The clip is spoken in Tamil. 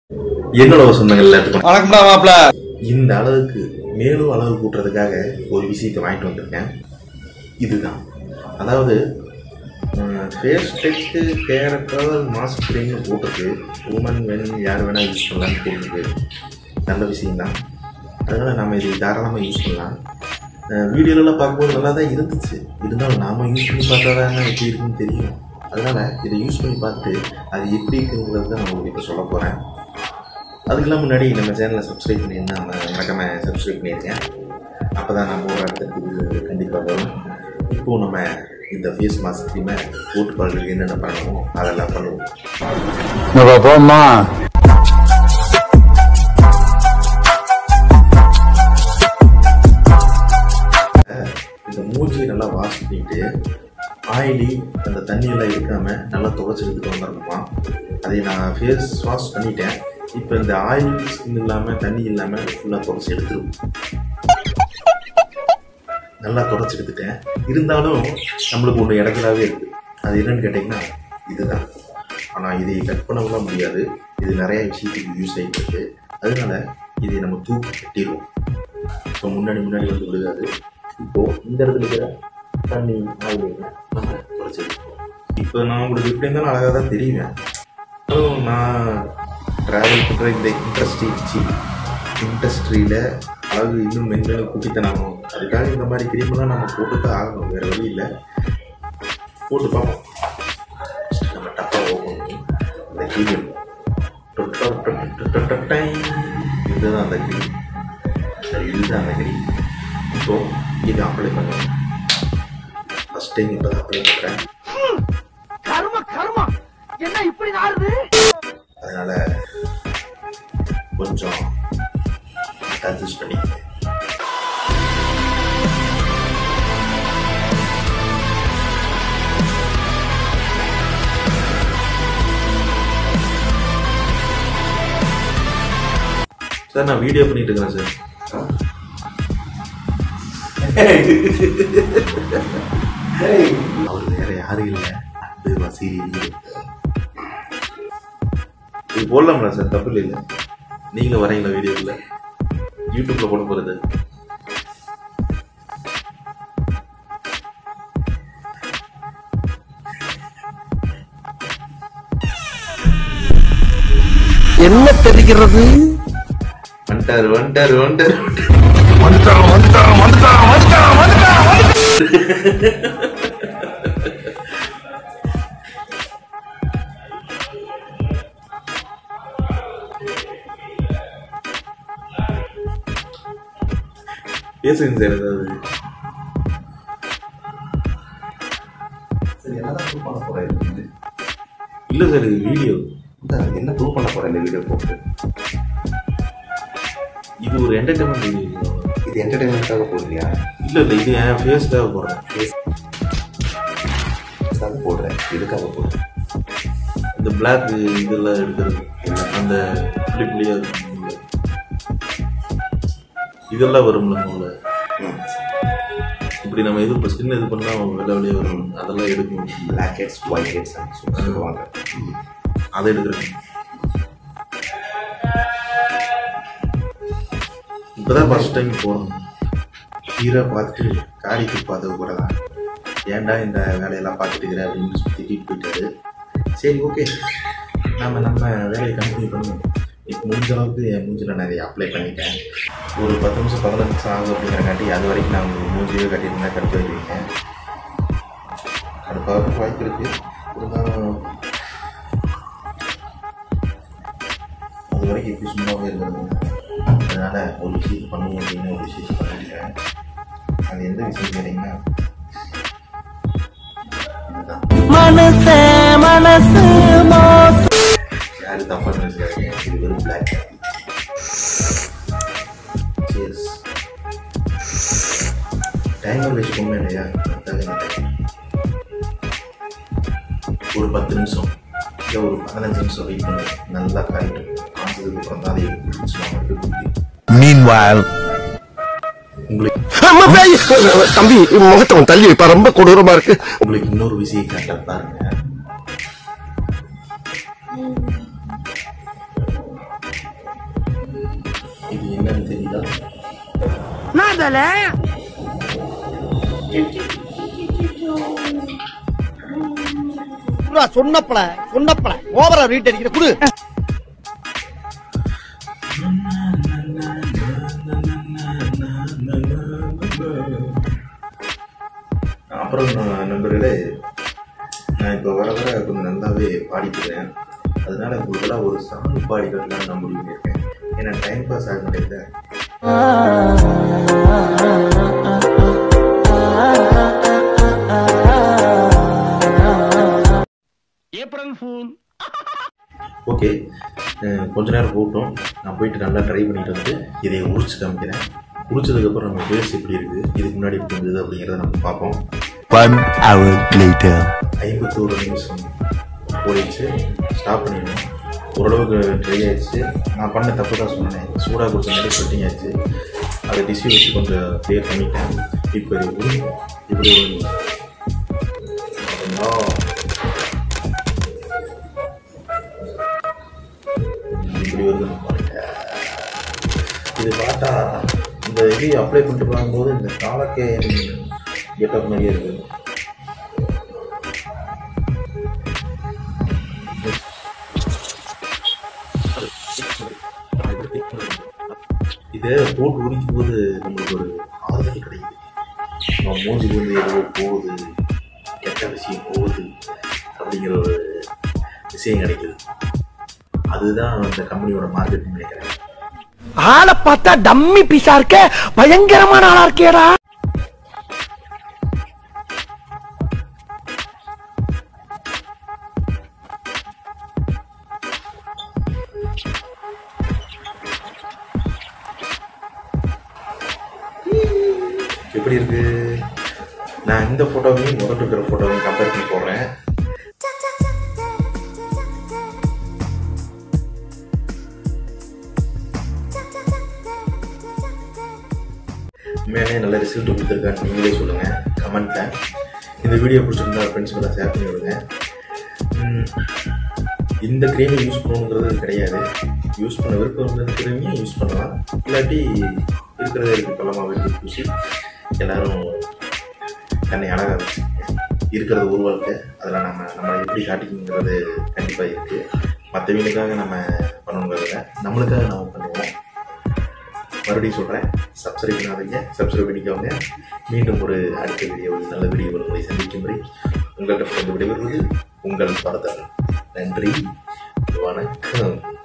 என்னோட சொந்தங்கள் எல்லாத்துக்கும் வணக்கம்டா மாப்ள இந்த அளவுக்கு மேலும் அளவு கூட்டுறதுக்காக ஒரு விஷயத்தை வாங்கிட்டு வந்திருக்கேன் இதுதான் அதாவது ஃபேஸ் டெக்கு கேரக்டர் மாஸ்க் க்ரீம்னு போட்டிருக்கு உமன் வென் யார் வேணால் யூஸ் பண்ணலாம்னு போட்டிருக்கு நல்ல விஷயம்தான் அதனால் நம்ம இது தாராளமாக யூஸ் பண்ணலாம் வீடியோலலாம் பார்க்கும்போது நல்லா தான் இருந்துச்சு இருந்தாலும் நாம் யூஸ் பண்ணி பார்த்தா தான் எப்படி இருக்குன்னு தெரியும் அதனால் இதை யூஸ் பண்ணி பார்த்து அது எப்படி இருக்குங்கிறது தான் நான் உங்களுக்கு இப்போ சொல்ல போகிறேன் அதுக்கெல்லாம் முன்னாடி நம்ம சேனலை சப்ஸ்கிரைப் பண்ணியிருந்தா மறக்காம சப்ஸ்கிரைப் பண்ணியிருக்கேன் அப்போ தான் நம்ம ஒரு இடத்துக்கு கண்டிப்பாக வரும் இப்போது நம்ம இந்த ஃபேஸ் மாஸ்க் க்ரீமை போட்டு பார்க்குறதுக்கு என்னென்ன பண்ணணுமோ அதெல்லாம் பண்ணுவோம் போமா இந்த மூஞ்சியை நல்லா வாஷ் பண்ணிட்டு ஆயிலி அந்த தண்ணியெல்லாம் இருக்காம நல்லா துவைச்சி எடுத்துட்டு வந்துடணுமா அதை நான் ஃபேஸ் வாஷ் பண்ணிட்டேன் இப்போ இந்த ஆயில் ஸ்கின் இல்லாமல் தண்ணி இல்லாமல் ஃபுல்லாக துவைச்சி எடுத்துருவோம் நல்லா துடைச்சி எடுத்துட்டேன் இருந்தாலும் நம்மளுக்கு ஒன்று இடத்துலாவே இருக்குது அது என்னன்னு கேட்டிங்கன்னா இதுதான் ஆனால் இதை கட் பண்ணவும் முடியாது இது நிறைய விஷயத்துக்கு யூஸ் ஆகிட்டு இருக்கு அதனால இதை நம்ம தூக்கி கட்டிடுவோம் இப்போ முன்னாடி முன்னாடி வந்து விழுகாது இப்போ இந்த இடத்துல இருக்கிற தண்ணி ஆயில் நம்ம குறைச்சிருக்கோம் இப்போ நான் உங்களுக்கு எப்படி இருந்தாலும் அழகாக தான் தெரியுவேன் அதுவும் நான் ட்ராவல் பண்ணுற இந்த இண்டஸ்ட்ரி இண்டஸ்ட்ரியில் அழகு இன்னும் மென்மேலும் குட்டித்தனாகும் அதுக்காக இந்த மாதிரி கிரீம்லாம் நம்ம போட்டு தான் ஆகணும் வேறு வழி இல்லை போட்டு பார்ப்போம் First நம்ம டப்பாக ஓப்பன் பண்ணி இந்த கிரீம் இதுதான் அந்த கிரீம் சரி இதுதான் அந்த கிரீம் இப்போ இது அப்ளை பண்ணுவோம் ஃபஸ்ட் டைம் இப்போ தான் அப்ளை பண்ணுறேன் கர்ம கர்மா என்ன இப்படி நாருது அதனால கொஞ்சம் அட்ஜஸ்ட் பண்ணி சார் நான் வீடியோ பண்ணிட்டு இருக்கிறேன் சார் அவர் வேற யாரும் இல்லை அன்பு வசீரி இது போடலாம்ல சார் தப்பு இல்லை நீங்களும் வரீங்களா வீடியோவில் யூடியூப்ல போட போகிறது என்ன தெரிகிறது வந்துட்டாரு வந்துட்டாரு வந்துட்டாரு பேசுங்க சார் ஏதாவது சரி என்னதான் ப்ரூவ் பண்ண போற இது வந்து? இல்லை சார் இது வீடியோ இந்த என்ன ப்ரூவ் பண்ண போற இந்த வீடியோ போட்டு இது ஒரு என்டர்டைன்மெண்ட் வீடியோ இது என்டர்டைன்மெண்ட்காக போடுறியா இல்லை இல்லை இது என் ஃபேஸ்க்காக போடுறேன் அதுக்காக போடுறேன் எதுக்காக போடுறேன் இந்த பிளாக் இதெல்லாம் எடுக்கிறது அந்த புள்ளி புள்ளியாக இருக்கும்ல இதெல்லாம் வரும்ல உள்ள ம். இப்படி நம்ம இது இப்போ ஸ்கின் இது பண்ணால் வெள்ளை வெளியே வரும் அதெல்லாம் எடுக்கணும் பிளாக் ஹெட்ஸ் ஒயிட் ஹெட்ஸ் சொல்லுவாங்க அதை எடுக்கிறேன் இப்போதான் ஃபர்ஸ்ட் டைம் போகணும் ஹீரோ பார்த்துட்டு காரிக்கு பார்த்து கூட தான் ஏன்டா இந்த வேலையெல்லாம் பார்த்துட்டு இருக்கிற அப்படின்னு சொல்லி திட்டிட்டு போயிட்டாரு சரி ஓகே நம்ம நம்ம வேலையை கண்டினியூ பண்ணுவோம் இப்போ முடிஞ்ச அளவுக்கு என் மூஞ்சில் நான் இதை அப்ளை பண்ணிட்டேன் ஒரு பத்து நிமிஷம் பதினஞ்சு நிமிஷம் ஆகும் அப்படிங்கிறக்காட்டி அது வரைக்கும் நான் உங்களுக்கு மூஞ்சியே கட்டியிருந்தேன் கடுப்பு வைக்கிறீங்க கடுப்பாக வாய்ப்பு இருக்குது இருந்தாலும் அது வரைக்கும் எப்படி சும்மாவே இருக்கிறது அதனால் ஒரு விஷயத்தை பண்ணுவோம் அப்படின்னு ஒரு விஷயத்தை பண்ணிட்டேன் அது எந்த விஷயம் கேட்டிங்கன்னா இதுதான் மனசே மனசு யாரு தப்பா நினைச்சாங்க இது வெறும் பிளாக் Cheers. டைமர் வச்சுக்கோங்க இல்லையா அதுக்காக இந்த time. ஒரு பத்து நிமிஷம் இல்லை ஒரு பதினஞ்சு நிமிஷம் வெயிட் பண்ணுங்க நல்லா காயிட்டும் காய்ச்சதுக்கு அப்புறம் தான் அதை எடுத்து குடிச்சுவாங்க எடுத்து குடிச்சு Meanwhile, உங்களுக்கு தம்பி முகத்தை தள்ளி வைப்பா ரொம்ப கொடூரமா இருக்கு உங்களுக்கு இன்னொரு விஷயம் காட்ட பாருங்க என்னன்னு தெரியுதா நான் தல சொன்னப்பல சொன்னப்பல ஓவரா ரீட் அடிக்கிற குடு அப்புறம் நான் நண்பர்களே நான் இப்போ வர வர கொஞ்சம் நல்லாவே பாடிக்கிறேன் அதனால உங்களுக்கெல்லாம் ஒரு சாங் பாடிக்கிறதுலாம் நான் முடிவு பண்ணியிருக்கேன் ஏன்னா டைம் பாஸ் ஆக முடியல ஏப்ரல் ஃபூல் ஓகே அஹ் கொஞ்ச நேரம் போட்டோம் நான் போயிட்டு நல்லா ட்ரை பண்ணிட்டு வந்து இதை உரிச்சு காமிக்கிறேன் உரிச்சதுக்கப்புறம் நம்ம பேஸ் எப்படி இருக்குது இதுக்கு முன்னாடி எப்படி இருந்தது அப்படிங்கிறத நம்ம பார்ப்போம் One hour later. ஐம்பத்தோரு நிமிஷம் போயிடுச்சு ஸ்டாப் பண்ணிடணும் ஓரளவுக்கு ட்ரை ஆயிடுச்சு நான் பண்ண தப்பு தான் சொன்னேன் சூடாக கொடுத்த மாதிரி செட்டிங் ஆயிடுச்சு அதை டிஷ்யூ வச்சு கொஞ்சம் கிளியர் பண்ணிட்டேன் இப்போ இது உருளி இப்படி உருளி அப்படிங்களா? இப்படி வருது பாருங்க இது பார்த்தா இந்த இது அப்ளை பண்ணிட்டு பார்க்கும்போது இந்த காலக்கே கெட்டப் மாதிரியே இருக்குது இதை போட்டு உரிக்கும் போது நம்மளுக்கு ஒரு ஆறுதல் கிடைக்குது நம்ம மூஞ்சில இருந்து ஏதோ போகுது கெட்ட விஷயம் போகுது அப்படிங்கிற ஒரு விஷயம் கிடைக்குது அதுதான் அந்த கம்பெனியோட மார்க்கெட்டிங் நினைக்கிறேன் ஆளை பார்த்தா டம்மி பீஸா இருக்க பயங்கரமான ஆளா இருக்கேடா எப்படி இருக்கு நான் இந்த ஃபோட்டோவையும் முதல்ல இருக்கிற ஃபோட்டோவையும் கம்பேர் பண்ணி போடுறேன் உண்மையாலே நல்ல ரிசல்ட் கொடுத்துருக்கான்னு நீங்களே சொல்லுங்கள் கமெண்ட்டில் இந்த வீடியோ பிடிச்சிருந்தா ஃப்ரெண்ட்ஸ்க்கு ஷேர் பண்ணி விடுங்க உம், இந்த க்ரீமை யூஸ் பண்ணணுங்கிறது கிடையாது யூஸ் பண்ண விருப்பம் இருக்கிறவங்க யூஸ் பண்ணலாம் இல்லாட்டி இருக்கிறத இருக்கு பள்ளமாக வெட்டி பூசி எல்லாரும் தன்னை அழகாக வச்சுக்கோங்க இருக்கிறது ஒரு வாழ்க்கை அதில் நம்ம நம்ம எப்படி காட்டிக்கணுங்கிறது கண்டிப்பாக இருக்குது மற்றவங்களுக்காக நம்ம பண்ணணுங்கிறத நம்மளுக்காக நம்ம பண்ணுவோம் மறுபடியும் சொல்கிறேன் சப்ஸ்கிரைப் பண்ணாதீங்க சப்ஸ்கிரைப் பண்ணிக்கோங்க மீண்டும் ஒரு அடுத்த வீடியோவில் நல்ல வீடியோவில் உங்களை சந்திக்கும் வரை உங்கள்கிட்ட விடைபெறுவது உங்கள் பரதன் நன்றி வணக்கம்